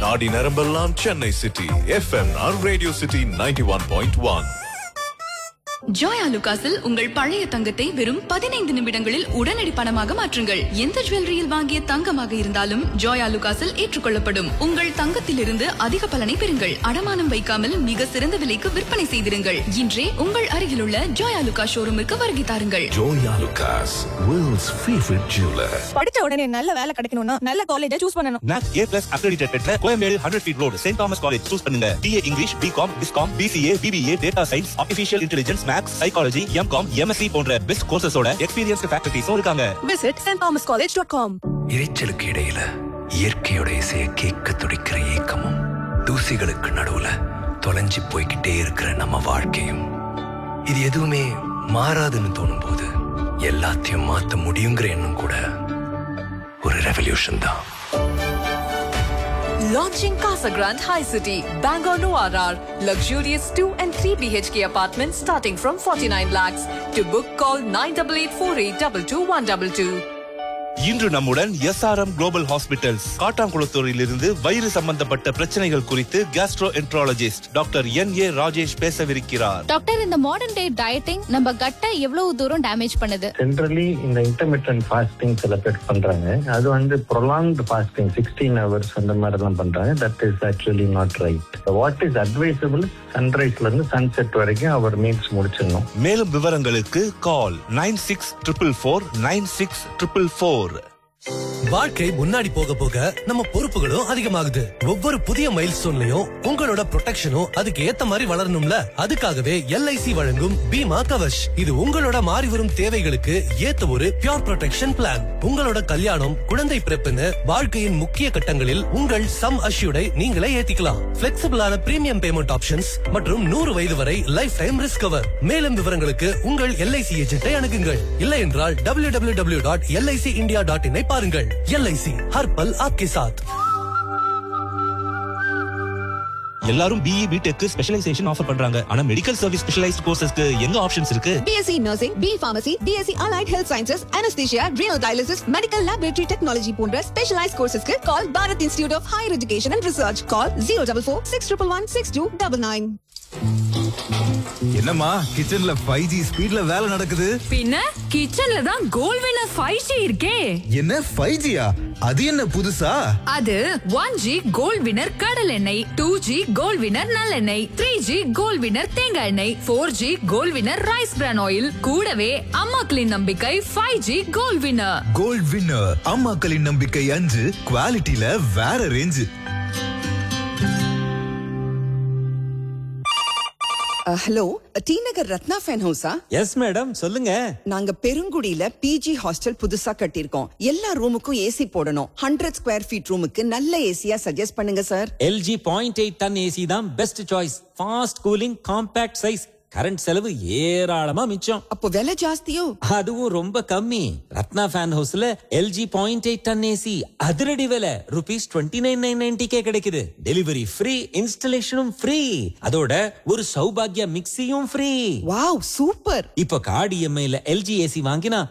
நாடி நரம்பெல்லாம் Chennai city FMR radio city ninety one point one ஜோயா லுகாஸில் உங்கள் பழைய தங்கத்தை வெறும் பதினைந்து நிமிடங்களில் உடனடி பணமாக மாற்றுங்கள் எந்த ஜுவல்லரியில் வாங்கிய தங்கமாக இருந்தாலும் ஜோயா லுகாஸில் ஏற்றுக்கொள்ளப்படும் உங்கள் தங்கத்திலிருந்து அதிக பலனை பெறுங்கள் அடமானம் வைக்காமல் மிக சிறந்த விலைக்கு விற்பனை செய்திருங்கள் இன்றே உங்கள் அருகிலுள்ள ஜோயா லுகா ஷோரூமுக்கு வருகை தாருங்கள் Joyalukkas world's favourite jeweller படிச்ச உடனே நல்ல வேலை கிடைக்கணும்னா நல்ல காலேஜ சூஸ் பண்ணணும் நாக் ஏ பிளஸ் அக்ரெடிட்டட் பெற்ற Koyambedu hundred feet road Saint Thomas college choose பண்ணுங்க பிஏ இங்கிலீஷ் பிகாம் பிஸ்காம் BCA BBA data science artificial intelligence maths psychology MCom MSc போன்ற பெஸ்ட் கோர்சஸோட எக்ஸ்பீரியன்ஸ் ஃபேக்கல்டிஸும் இருக்காங்க visit Saint Thomas college dot com இரைச்சலுக்கு இடையில இயற்கையோட இசைய கேட்க துடிக்கிற ஏக்கமும் தூசிகளுக்கு நடுவுல தொலைஞ்சு போய்கிட்டே இருக்கிற நம்ம வாழ்க்கையும் இது எதுவுமே மாறாதுன்னு தோணும் போது எல்லாத்தையும் மாத்த முடியுங்கிற எண்ணம் கூட ஒரு ரெவல்யூஷன் தான் Launching Casa Grande High City, Bangalore Noir. Luxurious 2 and 3 BHK apartments starting from 49 lakhs. To book, call 9884822122. இன்று நம்முடன் எஸ்ஆர்எம் குளோபல் ஹாஸ்பிட்டல்ஸ் காட்டாங்குளத்தூரில் இருந்து வயிறு சம்பந்தப்பட்ட பிரச்சனைகள் குறித்து gastroenterologist doctor N A Rajesh பேசவிருக்கிறார் டாக்டர் இந்த மாடர்ன் டே டயட்டிங் நம்ம கட்டை எவ்வளவு தூரம் டேமேஜ் பண்ணுது ஜென்ரலி இந்த இன்டர்மீடியன்ட் ஃபாஸ்டிங் சில பேர் பண்றாங்க அது வந்து ப்ரொலாங்டு ஃபாஸ்டிங் சிக்ஸ்டீன் ஹவர்ஸ் அந்த மாதிரி எல்லாம் பண்றாங்க that is actually not right what is advisable சன்ரைஸ்ல இருந்து சன்செட் வரைக்கும் அவர் மீல்ஸ் முடிச்சிடணும் மேலும் விவரங்களுக்கு call nine six triple four nine six triple four வாழ்க்கை முன்னாடி போக போக நம்ம பொறுப்புகளும் அதிகமாகுது ஒவ்வொரு புதிய மைல் ஸ்டோன்லயும் உங்களோட ப்ரொடெக்ஷனும் அதுக்கு ஏத்த மாதிரி வளரணும்ல அதுக்காகவே எல்ஐசி வழங்கும் பீமா கவச் இது உங்களோட மாறி வரும் தேவைகளுக்கு ஏத்த ஒரு பியூர் ப்ரொடெக்ஷன் பிளான் உங்களோட கல்யாணம் குழந்தை பிறப்புன்னு வாழ்க்கையின் முக்கிய கட்டங்களில் உங்கள் சம் அஷ்யூடை நீங்களே ஏத்திக்கலாம் பிளெக்சிபிளான பிரீமியம் பேமெண்ட் ஆப்ஷன்ஸ் மற்றும் நூறு வயது வரை லைஃப் டைம் ரிஸ்க் கவர் மேலும் விவரங்களுக்கு உங்கள் எல்ஐசி ஏஜென்ட்டை அணுகுங்கள் இல்லை என்றால் W W W dot LIC India dot இனை பாருங்கள் எல்ஐசி ஹர் பல் ஆப்கே சாத் எல்லாரும் பிஇ பிடெக் ஸ்பெஷலைசேஷன் ஆஃபர் பண்றாங்க ஆனா மெடிக்கல் சர்வீஸ் ஸ்பெஷலைஸ்ட் கோர்சஸ்க்கு எங்க ஆப்ஷன்ஸ் இருக்கு BSc Nursing, B Pharmacy, BSc Allied Health Sciences, Anesthesia, Renal Dialysis, Medical Laboratory Technology போன்ற specialized courses-க்கு call Bharat Institute of Higher Education and Research. Call 044 611 6299. என்னம்மா கிச்சன்ல five G ஸ்பீட்ல வேலை நடக்குது பின்ன கிச்சன்ல தான் கோல் வினர் 5G இருக்கே என்ன ஃபைவ் ஜியா அது என்ன புதுசா அது 1G கோல்ட் வினர் கடல் எண்ணெய் 2G கோல்ட் வினர் நல்லெண்ணெய் 3G கோல்ட் வினர் தேங்காய் எண்ணெய் 4G gold winner rice bran oil கூடவே அம்மாக்களின் நம்பிக்கை 5G gold winner gold winner அம்மாக்களின் நம்பிக்கை அஞ்சு குவாலிட்டியில வேற range hello T Nagar Ratna fan ஹவுஸா எஸ் மேடம் சொல்லுங்க நாங்க பெருங்குடியில பிஜி ஹாஸ்டல் புதுசா கட்டியிருக்கோம் எல்லா ரூமுக்கும் ஏசி போடணும் ஹண்ட்ரட் ஸ்கொயர் ஃபீட் ரூமுக்கு நல்ல ஏசியா சஜஸ்ட் பண்ணுங்க sir LG point eight ton AC தான் best choice fast cooling compact size current செலவு ஏராளமா மிச்சம் அப்போ விலை ஜாஸ்தியோ அதுவும் ரொம்ப கம்மி ரத்னா ஃபேன் ஹவுஸ்ல LG point eight ton AC அதிரடி விலை ருபீஸ் டுவெண்ட்டி நைன் நைன் நைன்டிக்கே கிடைக்குது டெலிவரி ஃப்ரீ இன்ஸ்டலேஷனும் ஃப்ரீ அதோட ஒரு சௌபாகியா மிக்சியும் ஃப்ரீ வாவ் சூப்பர் இப்போ கார்டு இஎம்ஐல எல்ஜி ஏசி வாங்கினா